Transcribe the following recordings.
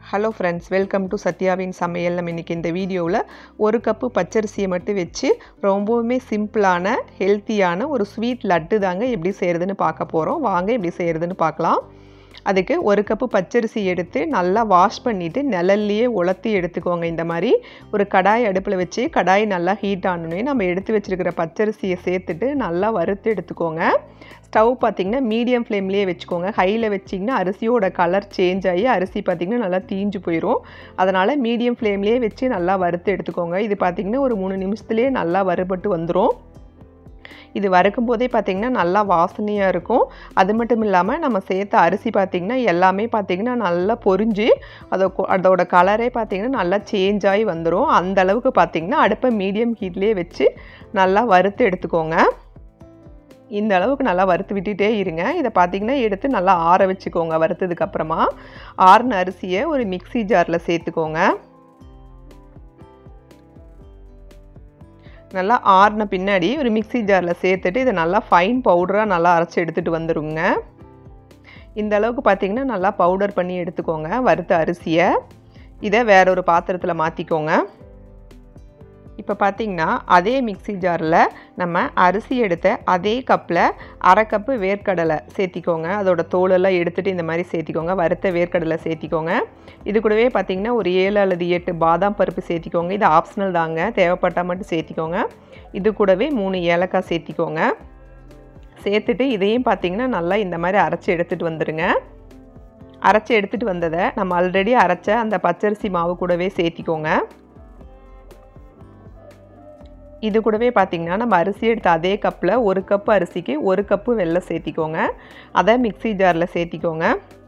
hello friends welcome to சத்யாவின் சமையல் நம்ம இன்றைக்கி இந்த வீடியோவில் ஒரு கப்பு பச்சரிசியை மட்டும் வச்சு ரொம்பவுமே சிம்பிளான ஹெல்த்தியான ஒரு ஸ்வீட் லட்டு தாங்க எப்படி செய்கிறதுன்னு பார்க்க போகிறோம் வாங்க எப்படி செய்கிறதுன்னு பார்க்கலாம் அதுக்கு ஒரு கப்பு பச்சரிசி எடுத்து நல்லா வாஷ் பண்ணிவிட்டு நிழல்லையே உலர்த்தி எடுத்துக்கோங்க இந்த மாதிரி ஒரு கடாய் அடுப்பில் வச்சு கடாய் நல்லா ஹீட் ஆனோடனே நம்ம எடுத்து வச்சுருக்கிற பச்சரிசியை சேர்த்துட்டு நல்லா வறுத்து எடுத்துக்கோங்க ஸ்டவ் பார்த்திங்கன்னா மீடியம் ஃப்ளேம்லேயே வச்சுக்கோங்க ஹையில் வச்சிங்கன்னா அரிசியோட கலர் சேஞ்ச் ஆகி அரிசி பார்த்திங்கன்னா நல்லா தீஞ்சு போயிடும் அதனால் மீடியம் ஃப்ளேம்லேயே வச்சு நல்லா வறுத்து எடுத்துக்கோங்க இது பார்த்திங்கன்னா ஒரு மூணு நிமிஷத்துலேயே நல்லா வறுபட்டு வந்துடும் இது வறுக்கும் போதே பார்த்திங்கன்னா நல்லா வாசனையாக இருக்கும் அது மட்டும் இல்லாமல் நம்ம சேர்த்த அரிசி பார்த்திங்கன்னா எல்லாமே பார்த்திங்கன்னா நல்லா பொரிஞ்சு அதை அதோட கலரே பார்த்திங்கன்னா நல்லா சேஞ்ச் ஆகி வந்துடும் அந்த அளவுக்கு பார்த்திங்கன்னா அடுப்பை மீடியம் ஹீட்லேயே வச்சு நல்லா வறுத்து எடுத்துக்கோங்க இந்த அளவுக்கு நல்லா வறுத்து விட்டுட்டே இருங்க இதை பார்த்திங்கன்னா எடுத்து நல்லா ஆற வச்சுக்கோங்க வறுத்ததுக்கப்புறமா ஆறின அரிசியை ஒரு மிக்சி ஜாரில் சேர்த்துக்கோங்க நல்லா ஆறின பின்னாடி ஒரு மிக்சி ஜாரில் சேர்த்துட்டு இதை நல்லா ஃபைன் பவுடராக நல்லா அரைச்சி எடுத்துகிட்டு வந்துடுங்க இந்த அளவுக்கு பார்த்திங்கன்னா நல்லா பவுடர் பண்ணி எடுத்துக்கோங்க வறுத்த அரிசியை இதை வேற ஒரு பாத்திரத்தில் மாற்றிக்கோங்க இப்போ பார்த்திங்கன்னா அதே மிக்சி ஜாரில் நம்ம அரிசி எடுத்த அதே கப்பில் அரை கப்பு வேர்க்கடலை சேர்த்திக்கோங்க அதோட தோலெல்லாம் எடுத்துகிட்டு இந்த மாதிரி சேர்த்திக்கோங்க வறுத்த வேர்க்கடலை சேர்த்திக்கோங்க இது கூடவே பார்த்திங்கன்னா ஒரு ஏழு அல்லது எட்டு பாதாம் பருப்பு சேர்த்திக்கோங்க இது ஆப்ஷனல் தாங்க தேவைப்பட்டால் மட்டும் சேர்த்திக்கோங்க இது கூடவே மூணு ஏலக்காய் சேர்த்திக்கோங்க சேர்த்துட்டு இதையும் பார்த்திங்கன்னா நல்லா இந்த மாதிரி அரைச்சி எடுத்துகிட்டு வந்துடுங்க அரைச்சி எடுத்துகிட்டு வந்ததை நம்ம ஆல்ரெடி அரைச்ச அந்த பச்சரிசி மாவு கூடவே சேர்த்திக்கோங்க இது கூடவே பார்த்திங்கன்னா நம்ம அரிசி எடுத்த அதே கப்பில் ஒரு கப்பு அரிசிக்கு ஒரு கப்பு வெள்ளம் சேர்த்திக்கோங்க அதை மிக்சி ஜாரில் சேர்த்திக்கோங்க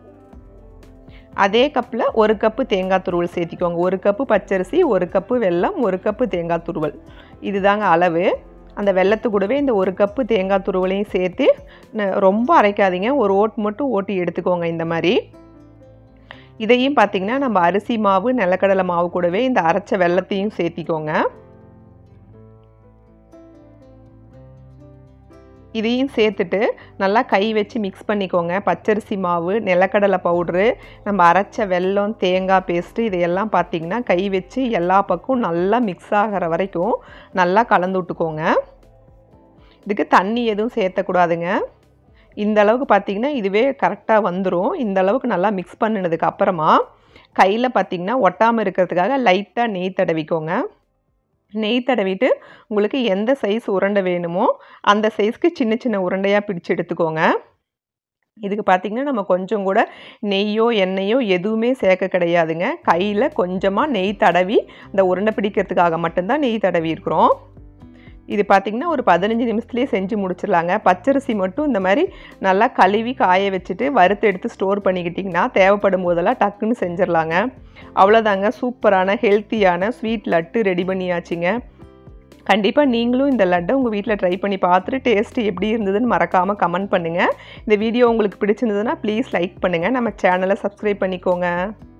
அதே கப்பில் ஒரு கப்பு தேங்காய் துருவல் சேர்த்திக்கோங்க ஒரு கப்பு பச்சரிசி ஒரு கப்பு வெல்லம் ஒரு கப்பு தேங்காய் துருவல் இதுதாங்க அளவு அந்த வெள்ளத்து கூடவே இந்த ஒரு கப்பு தேங்காய் துருவலையும் சேர்த்து ரொம்ப அரைக்காதீங்க ஒரு ஓட்டு மட்டும் ஓட்டி எடுத்துக்கோங்க இந்த மாதிரி இதையும் பார்த்திங்கன்னா நம்ம அரிசி மாவு நிலக்கடலை மாவு கூடவே இந்த அரைச்ச வெள்ளத்தையும் சேர்த்திக்கோங்க இதையும் சேர்த்துட்டு நல்லா கை வச்சு மிக்ஸ் பண்ணிக்கோங்க பச்சரிசி மாவு நிலக்கடலை பவுட்ரு நம்ம அரைச்ச வெல்லம் தேங்காய் பேஸ்ட்டு இதையெல்லாம் பார்த்திங்கன்னா கை வச்சு எல்லா பக்கம் நல்லா மிக்ஸ் ஆகிற வரைக்கும் நல்லா கலந்து விட்டுக்கோங்க இதுக்கு தண்ணி எதுவும் சேர்த்தக்கூடாதுங்க இந்த அளவுக்கு பார்த்திங்கன்னா இதுவே கரெக்டாக வந்துடும் இந்த அளவுக்கு நல்லா மிக்ஸ் பண்ணினதுக்கு அப்புறமா கையில் பார்த்திங்கன்னா ஒட்டாமல் இருக்கிறதுக்காக லைட்டாக நெய் தடவிக்கோங்க நெய் தடவிட்டு உங்களுக்கு எந்த சைஸ் உருண்டை வேணுமோ அந்த சைஸ்க்கு சின்ன சின்ன உருண்டையாக பிடிச்சி எடுத்துக்கோங்க இதுக்கு பார்த்திங்கன்னா நம்ம கொஞ்சம் கூட நெய்யோ எண்ணெயோ எதுவுமே சேர்க்க கிடையாதுங்க கையில் கொஞ்சமாக நெய் தடவி அந்த உருண்டை பிடிக்கிறதுக்காக மட்டும்தான் நெய் தடவி இருக்கிறோம் இது பார்த்திங்கன்னா ஒரு பதினஞ்சு நிமிஷத்துலேயே செஞ்சு முடிச்சிடலாங்க பச்சரிசி மட்டும் இந்த மாதிரி நல்லா கழுவி காய வச்சுட்டு வறுத்து எடுத்து ஸ்டோர் பண்ணிக்கிட்டிங்கன்னா தேவைப்படும் போதெல்லாம் டக்குன்னு செஞ்சிடலாங்க அவ்வளோதாங்க சூப்பரான ஹெல்த்தியான ஸ்வீட் லட்டு ரெடி பண்ணியாச்சுங்க கண்டிப்பாக நீங்களும் இந்த லட்டை உங்கள் வீட்டில் ட்ரை பண்ணி பார்த்துட்டு டேஸ்ட்டு எப்படி இருந்ததுன்னு மறக்காமல் கமெண்ட் பண்ணுங்கள் இந்த வீடியோ உங்களுக்கு பிடிச்சிருந்ததுன்னா ப்ளீஸ் லைக் பண்ணுங்கள் நம்ம சேனலை சப்ஸ்கிரைப் பண்ணிக்கோங்க